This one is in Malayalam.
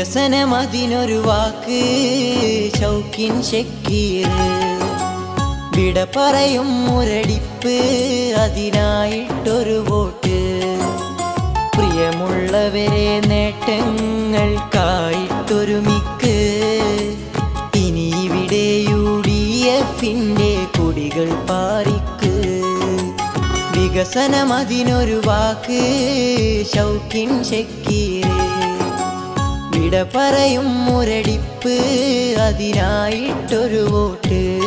വികസനം അതിനൊരു വാക്ക് ഷൗക്കിൻ ഷക്കീർ വിട പറയും മുരടിപ്പ് അതിനായിട്ടൊരു വോട്ട് പ്രിയമുള്ളവരെ നേട്ടങ്ങൾക്കായിട്ടൊരുമിക്ക് ഇനി ഇവിടെ യു ഡി എഫിൻ്റെ കൊടികൾ പാറിക്ക് വികസനം അതിനൊരു വാക്ക് ഷൗക്കിൻ ഷക്കീർ വിട പറയും മുരടിപ്പ് അതിനായിട്ടൊരു വോട്ട്